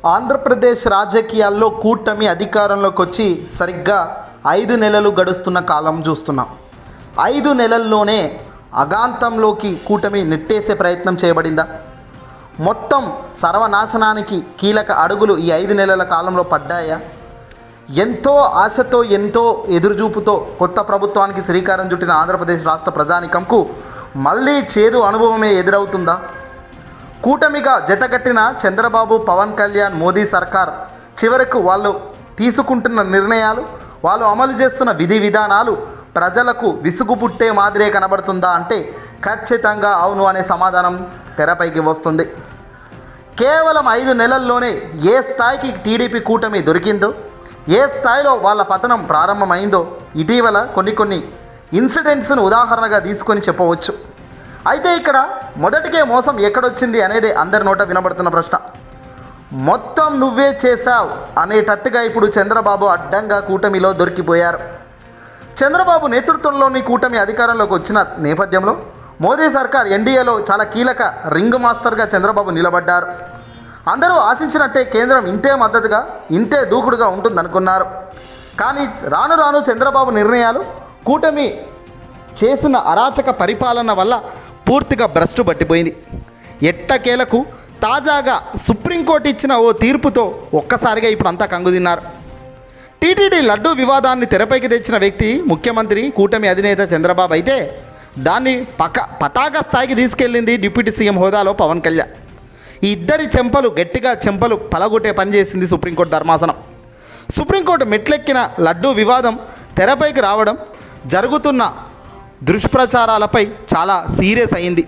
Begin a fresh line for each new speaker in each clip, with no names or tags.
ఆంధ్రప్రదేశ్ రాజకీయాల్లో కూటమి అధికారంలోకి వచ్చి సరిగ్గా ఐదు నెలలు గడుస్తున్న కాలం చూస్తున్నాం ఐదు నెలల్లోనే అగాంతంలోకి కూటమి నెట్టేసే ప్రయత్నం చేయబడిందా మొత్తం సర్వనాశనానికి కీలక అడుగులు ఈ ఐదు నెలల కాలంలో పడ్డాయా ఎంతో ఆశతో ఎంతో ఎదురుచూపుతో కొత్త ప్రభుత్వానికి శ్రీకారం చుట్టిన ఆంధ్రప్రదేశ్ రాష్ట్ర ప్రజానికంకు మళ్ళీ చేదు అనుభవమే ఎదురవుతుందా కూటమిగా జతకట్టిన చంద్రబాబు పవన్ కళ్యాణ్ మోదీ సర్కార్ చివరకు వాళ్ళు తీసుకుంటున్న నిర్ణయాలు వాళ్ళు అమలు చేస్తున్న విధి విధానాలు ప్రజలకు విసుగు పుట్టే మాదిరే కనబడుతుందా అంటే ఖచ్చితంగా అవును అనే సమాధానం తెరపైకి వస్తుంది కేవలం ఐదు నెలల్లోనే ఏ స్థాయికి టీడీపీ కూటమి దొరికిందో ఏ స్థాయిలో వాళ్ళ పతనం ప్రారంభమైందో ఇటీవల కొన్ని కొన్ని ఇన్సిడెంట్స్ను ఉదాహరణగా తీసుకొని చెప్పవచ్చు అయితే ఇక్కడ మొదటికే మోసం ఎక్కడొచ్చింది అనేది అందరి నోట వినబడుతున్న ప్రశ్న మొత్తం నువ్వే చేశావు అనేటట్టుగా ఇప్పుడు చంద్రబాబు అడ్డంగా కూటమిలో దొరికిపోయారు చంద్రబాబు నేతృత్వంలోని కూటమి అధికారంలోకి వచ్చిన నేపథ్యంలో మోదీ సర్కార్ ఎన్డీఏలో చాలా కీలక రింగ్ మాస్టర్గా చంద్రబాబు నిలబడ్డారు అందరూ ఆశించినట్టే కేంద్రం ఇంతే మద్దతుగా ఇంతే దూకుడుగా ఉంటుందనుకున్నారు కానీ రాను రాను చంద్రబాబు నిర్ణయాలు కూటమి చేసిన అరాచక పరిపాలన వల్ల పూర్తిగా భ్రష్టు పట్టిపోయింది ఎట్టకేలకు తాజాగా సుప్రీంకోర్టు ఇచ్చిన ఓ తీర్పుతో ఒక్కసారిగా ఇప్పుడు అంతా కంగుతిన్నారు టీటీడీ లడ్డూ వివాదాన్ని తెరపైకి తెచ్చిన వ్యక్తి ముఖ్యమంత్రి కూటమి అధినేత చంద్రబాబు అయితే దాన్ని పక పతాక స్థాయికి తీసుకెళ్ళింది డిప్యూటీ సీఎం హోదాలో పవన్ కళ్యాణ్ ఈ ఇద్దరి చెంపలు గట్టిగా చెంపలు పలగొట్టే పని చేసింది సుప్రీంకోర్టు ధర్మాసనం సుప్రీంకోర్టు మెట్లెక్కిన లడ్డూ వివాదం తెరపైకి రావడం జరుగుతున్న దుష్ప్రచారాలపై చాలా సీరియస్ అయింది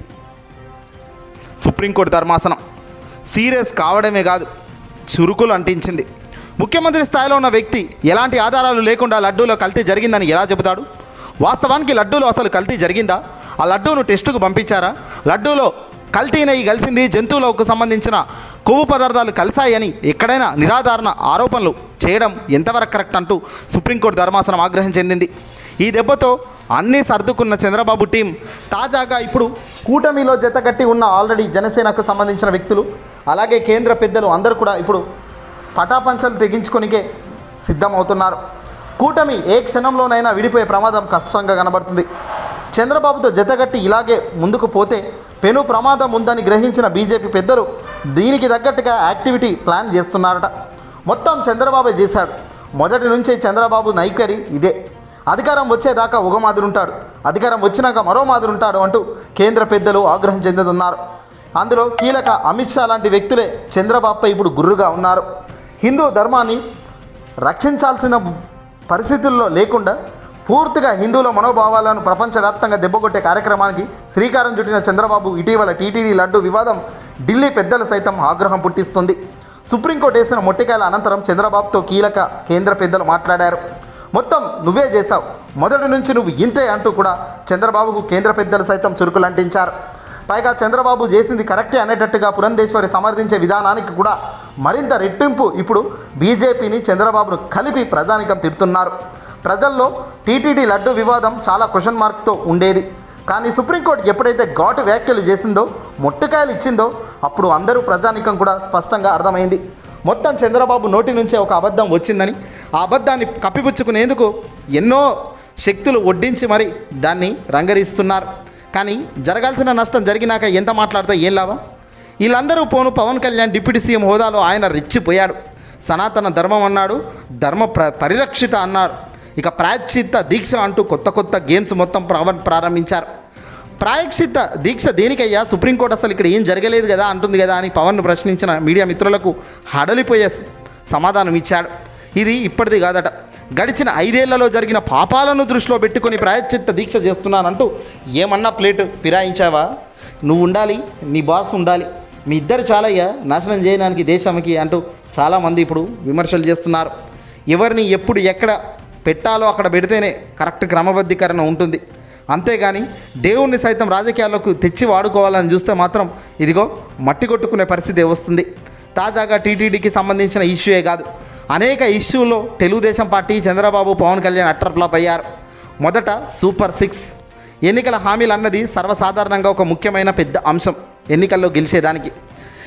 సుప్రీంకోర్టు ధర్మాసనం సీరియస్ కావడమే కాదు చురుకులు అంటించింది ముఖ్యమంత్రి స్థాయిలో ఉన్న వ్యక్తి ఎలాంటి ఆధారాలు లేకుండా లడ్డూలో కల్తీ జరిగిందని ఎలా చెబుతాడు వాస్తవానికి లడ్డూలో అసలు కల్తీ జరిగిందా ఆ లడ్డూను టెస్టుకు పంపించారా లడ్డూలో కల్తీ నెయ్యి కలిసింది జంతువులకు సంబంధించిన కొవ్వు పదార్థాలు కలిశాయని ఎక్కడైనా నిరాధారణ ఆరోపణలు చేయడం ఎంతవరకు కరెక్ట్ అంటూ సుప్రీంకోర్టు ధర్మాసనం ఆగ్రహం చెందింది ఈ దెబ్బతో అన్నీ సర్దుకున్న చంద్రబాబు టీం తాజాగా ఇప్పుడు కూటమిలో జతకట్టి ఉన్న ఆల్రెడీ జనసేనకు సంబంధించిన వ్యక్తులు అలాగే కేంద్ర పెద్దలు అందరూ కూడా ఇప్పుడు పటాపంచలు తెగించుకొనికే సిద్ధమవుతున్నారు కూటమి ఏ క్షణంలోనైనా విడిపోయే ప్రమాదం కష్టంగా కనబడుతుంది చంద్రబాబుతో జతగట్టి ఇలాగే ముందుకు పోతే పెను ప్రమాదం ఉందని గ్రహించిన బీజేపీ పెద్దలు దీనికి తగ్గట్టుగా యాక్టివిటీ ప్లాన్ చేస్తున్నారట మొత్తం చంద్రబాబే చేశాడు మొదటి నుంచే చంద్రబాబు నైకరి ఇదే అధికారం వచ్చేదాకా ఒక మాదిరి ఉంటాడు అధికారం వచ్చినాక మరో మాదిరి ఉంటాడు అంటూ కేంద్ర పెద్దలు ఆగ్రహం చెందుతున్నారు అందులో కీలక అమిత్ షా లాంటి వ్యక్తులే చంద్రబాబుపై ఇప్పుడు గుర్రుగా ఉన్నారు హిందూ ధర్మాన్ని రక్షించాల్సిన పరిస్థితుల్లో లేకుండా పూర్తిగా హిందువుల మనోభావాలను ప్రపంచవ్యాప్తంగా దెబ్బకొట్టే కార్యక్రమానికి శ్రీకారం చుట్టిన చంద్రబాబు ఇటీవల టీటీడీ లడ్డు వివాదం ఢిల్లీ పెద్దలు సైతం ఆగ్రహం పుట్టిస్తుంది సుప్రీంకోర్టు వేసిన మొట్టికాయల అనంతరం చంద్రబాబుతో కీలక కేంద్ర పెద్దలు మాట్లాడారు మొత్తం నువ్వే చేశావు మొదటి నుంచి నువ్వు ఇంతే అంటూ కూడా చంద్రబాబుకు కేంద్ర పెద్దలు సైతం చురుకులు అంటించారు పైగా చంద్రబాబు చేసింది కరెక్టే అనేటట్టుగా పురంధేశ్వరి సమర్థించే విధానానికి కూడా మరింత రెట్టింపు ఇప్పుడు బీజేపీని చంద్రబాబును కలిపి ప్రజానికం తిడుతున్నారు ప్రజల్లో టీటీడీ లడ్డు వివాదం చాలా క్వశ్చన్ మార్క్తో ఉండేది కానీ సుప్రీంకోర్టు ఎప్పుడైతే ఘాటు వ్యాఖ్యలు చేసిందో మొట్టికాయలు ఇచ్చిందో అప్పుడు అందరూ ప్రజానికం కూడా స్పష్టంగా అర్థమైంది మొత్తం చంద్రబాబు నోటి నుంచే ఒక అబద్ధం వచ్చిందని ఆ అబద్ధాన్ని కప్పిపుచ్చుకునేందుకు ఎన్నో శక్తులు ఒడ్డించి మరి దాన్ని రంగరిస్తున్నారు కానీ జరగాల్సిన నష్టం జరిగినాక ఎంత మాట్లాడితే ఏం లాభం వీళ్ళందరూ పోను పవన్ కళ్యాణ్ డిప్యూటీ సీఎం హోదాలో ఆయన రెచ్చిపోయాడు సనాతన ధర్మం అన్నాడు ధర్మ ప్ర పరిరక్షిత అన్నారు ఇక ప్రాయశ్చిత్త దీక్ష అంటూ కొత్త కొత్త గేమ్స్ మొత్తం ప్రారం ప్రారంభించారు ప్రాయశ్చిత్త దీక్ష దేనికయ్యా సుప్రీంకోర్టు అసలు ఇక్కడ ఏం జరగలేదు కదా అంటుంది కదా అని పవన్ను ప్రశ్నించిన మీడియా మిత్రులకు హడలిపోయే స- సమాధానం ఇచ్చాడు ఇది ఇప్పటిది కాదట గడిచిన ఐదేళ్లలో జరిగిన పాపాలను దృష్టిలో పెట్టుకొని ప్రాయశ్చిత్త దీక్ష చేస్తున్నానంటూ ఏమన్నా ప్లేట్ ఫిరాయించావా నువ్వు ఉండాలి నీ బాస్ ఉండాలి మీ ఇద్దరు చాలయ్యా నాశనం చేయడానికి దేశానికి అంటూ చాలామంది ఇప్పుడు విమర్శలు చేస్తున్నారు ఎవరిని ఎప్పుడు ఎక్కడ పెట్టాలో అక్కడ పెడితేనే కరెక్ట్ క్రమబద్ధీకరణ ఉంటుంది అంతేగాని దేవుణ్ణి సైతం రాజకీయాల్లోకి తెచ్చి వాడుకోవాలని చూస్తే మాత్రం ఇదిగో మట్టి కొట్టుకునే పరిస్థితి వస్తుంది తాజాగా టీటీడీకి సంబంధించిన ఇష్యూయే కాదు అనేక ఇష్యూలో Telugu Desam party Chandrababu Pawan Kalyan utter flop అయ్యారు మొదట సూపర్ సిక్స్ ఎన్నికల హామీలు అన్నది సర్వసాధారణంగా ఒక ముఖ్యమైన పెద్ద అంశం ఎన్నికల్లో గెలిచేదానికి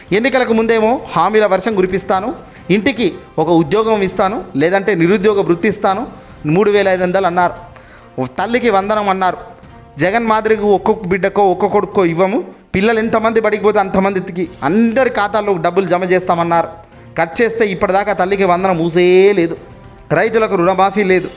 ఎన్నికలకు ముందేమో హామీల వర్షం కురిపిస్తాను ఇంటికి ఒక ఉద్యోగం ఇస్తాను లేదంటే నిరుద్యోగ వృత్తి ఇస్తాను మూడు వేల ఐదు వందలు అన్నారు తల్లికి వందనం అన్నారు జగన్ మాదిరిగా ఒక్కొక్క బిడ్డకో ఒక్కొక్క కొడుకో ఇవ్వము పిల్లలు ఎంతమంది బడికి పోతే అంతమందికి అందరి ఖాతాల్లో డబ్బులు జమ చేస్తామన్నారు కట్ చేస్తే ఇప్పటిదాకా తల్లికి వందనం ఊసే లేదు రైతులకు రుణమాఫీ లేదు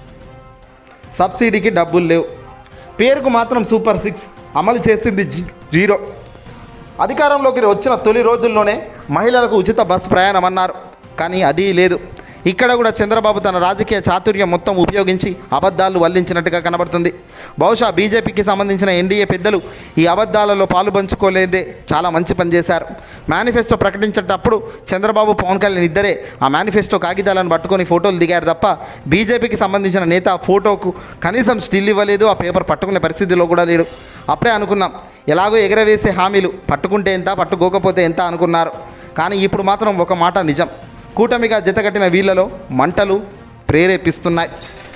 సబ్సిడీకి డబ్బులు లేవు పేరుకు మాత్రం సూపర్ సిక్స్ అమలు చేసింది జీ- జీరో అధికారంలోకి వచ్చిన తొలి రోజుల్లోనే మహిళలకు ఉచిత బస్ ప్రయాణం అన్నారు కానీ అది లేదు ఇక్కడ కూడా చంద్రబాబు తన రాజకీయ చాతుర్యం మొత్తం ఉపయోగించి అబద్ధాలు వల్లించినట్టుగా కనబడుతుంది బహుశా బీజేపీకి సంబంధించిన ఎన్డీఏ పెద్దలు ఈ అబద్ధాలలో పాలు పంచుకోలేదే చాలా మంచి పని చేశారు మేనిఫెస్టో ప్రకటించేటప్పుడు చంద్రబాబు పవన్ కళ్యాణ్ ఇద్దరే ఆ మేనిఫెస్టో కాగితాలను పట్టుకొని ఫోటోలు దిగారు తప్ప బీజేపీకి సంబంధించిన నేత ఫోటోకు కనీసం స్టిల్ ఇవ్వలేదు ఆ పేపర్ పట్టుకునే పరిస్థితిలో కూడా లేడు అప్పుడే అనుకున్నాం ఎలాగో ఎగరవేసే హామీలు పట్టుకుంటే ఎంత పట్టుకోకపోతే ఎంత అనుకున్నారు కానీ ఇప్పుడు మాత్రం ఒక మాట నిజం కూటమిగా జతకట్టిన వీళ్ళలో మంటలు ప్రేరేపిస్తున్నాయి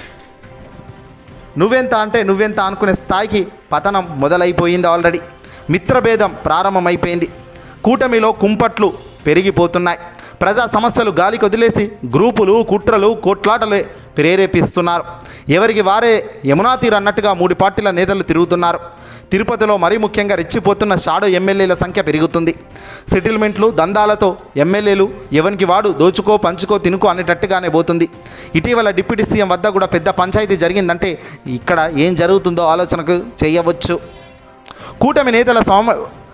నువ్వెంత అంటే నువ్వెంత అనుకునే స్థాయికి పతనం మొదలైపోయింది ఆల్రెడీ మిత్రభేదం ప్రారంభమైపోయింది కూటమిలో కుంపట్లు పెరిగిపోతున్నాయి ప్రజా సమస్యలు గాలికి వదిలేసి గ్రూపులు కుట్రలు కొట్లాటలే ప్రేరేపిస్తున్నారు ఎవరికి వారే యమునా తీరు అన్నట్టుగా మూడు పార్టీల నేతలు తిరుగుతున్నారు తిరుపతిలో మరీ ముఖ్యంగా రెచ్చిపోతున్న షాడో ఎమ్మెల్యేల సంఖ్య పెరుగుతుంది సెటిల్మెంట్లు దందాలతో ఎమ్మెల్యేలు ఎవరికి వాడు దోచుకో పంచుకో తినుకో అనేటట్టుగానే పోతుంది ఇటీవల డిప్యూటీ సీఎం వద్ద కూడా పెద్ద పంచాయతీ జరిగిందంటే ఇక్కడ ఏం జరుగుతుందో ఆలోచనకు చేయవచ్చు కూటమి నేతల సమ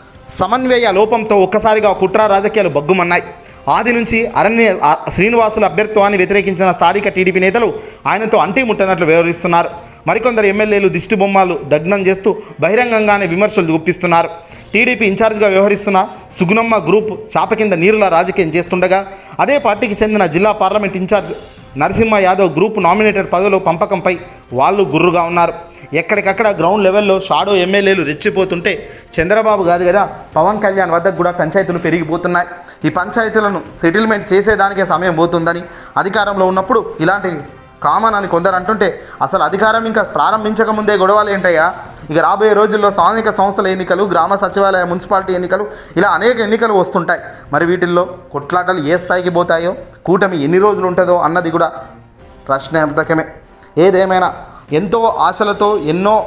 సమన్వయ లోపంతో ఒక్కసారిగా కుట్ర రాజకీయాలు బగ్గుమన్నాయి ఆది నుంచి అరణ్య ఆ శ్రీనివాసుల అభ్యర్థిత్వాన్ని వ్యతిరేకించిన స్థానిక టీడీపీ నేతలు ఆయనతో అంటి ముట్టనట్లు వ్యవహరిస్తున్నారు మరికొందరు ఎమ్మెల్యేలు దిష్టి బొమ్మలు దగ్నం చేస్తూ బహిరంగంగానే విమర్శలు గుప్పిస్తున్నారు టీడీపీ ఇన్ఛార్జిగా వ్యవహరిస్తున్న సుగుణమ్మ గ్రూప్ చాప కింద నీరుల రాజకీయం చేస్తుండగా అదే పార్టీకి చెందిన జిల్లా parliament in charge Narasimha Yadav group nominated పదవుల పంపకంపై వాళ్ళు గుర్రుగా ఉన్నారు ఎక్కడికక్కడ గ్రౌండ్ లెవెల్లో షాడో ఎమ్మెల్యేలు రెచ్చిపోతుంటే చంద్రబాబు కాదు కదా పవన్ కళ్యాణ్ వద్దకు కూడా పంచాయతీలు పెరిగిపోతున్నాయి ఈ పంచాయతీలను సెటిల్మెంట్ చేసేదానికే సమయం పోతుందని అధికారంలో ఉన్నప్పుడు ఇలాంటివి కామన్ అని కొందరు అంటుంటే అసలు అధికారం ఇంకా ప్రారంభించక ముందే గొడవలు ఏంటయ్యా ఇక రాబోయే రోజుల్లో స్థానిక సంస్థల ఎన్నికలు గ్రామ సచివాలయ మున్సిపాలిటీ ఎన్నికలు ఇలా అనేక ఎన్నికలు వస్తుంటాయి మరి వీటిల్లో కొట్లాటలు ఏ స్థాయికి పోతాయో కూటమి ఎన్ని రోజులు ఉంటుందో అన్నది కూడా ప్రశ్నార్థకమే ఏదేమైనా ఎంతో ఆశలతో ఎన్నో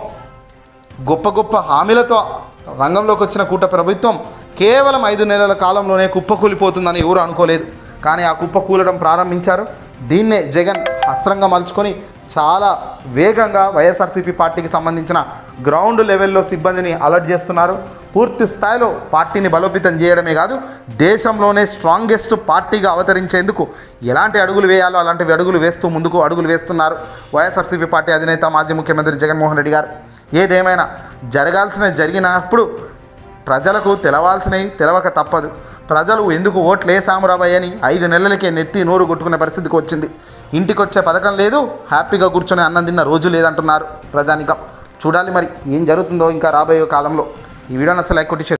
గొప్ప గొప్ప హామీలతో రంగంలోకి వచ్చిన కూట ప్రభుత్వం కేవలం ఐదు నెలల కాలంలోనే కుప్పకూలిపోతుందని ఎవరు అనుకోలేదు కానీ ఆ కుప్ప కూలడం ప్రారంభించారు దీన్నే జగన్ అస్త్రంగా మలుచుకొని చాలా వేగంగా వైఎస్ఆర్సీపీ పార్టీకి సంబంధించిన గ్రౌండ్ లెవెల్లో సిబ్బందిని అలర్ట్ చేస్తున్నారు పూర్తి స్థాయిలో పార్టీని బలోపేతం చేయడమే కాదు దేశంలోనే స్ట్రాంగెస్ట్ పార్టీగా అవతరించేందుకు ఎలాంటి అడుగులు వేయాలో అలాంటివి అడుగులు వేస్తూ ముందుకు అడుగులు వేస్తున్నారు వైఎస్ఆర్సీపీ పార్టీ అధినేత మాజీ ముఖ్యమంత్రి జగన్మోహన్ రెడ్డి గారు ఏదేమైనా జరగాల్సినవి జరిగినప్పుడు ప్రజలకు తెలవాల్సినవి తెలవక తప్పదు ప్రజలు ఎందుకు ఓట్లు వేసాము రాబాయ్ అని ఐదు నెలలకే నెత్తి నోరు కొట్టుకునే పరిస్థితికి వచ్చింది ఇంటికి వచ్చే పథకం లేదు హ్యాపీగా కూర్చొని అన్నం తిన్న రోజు లేదంటున్నారు ప్రజానికం చూడాలి మరి ఏం జరుగుతుందో ఇంకా రాబోయే కాలంలో ఈ వీడియోని అసలు లైక్ కొట్టి share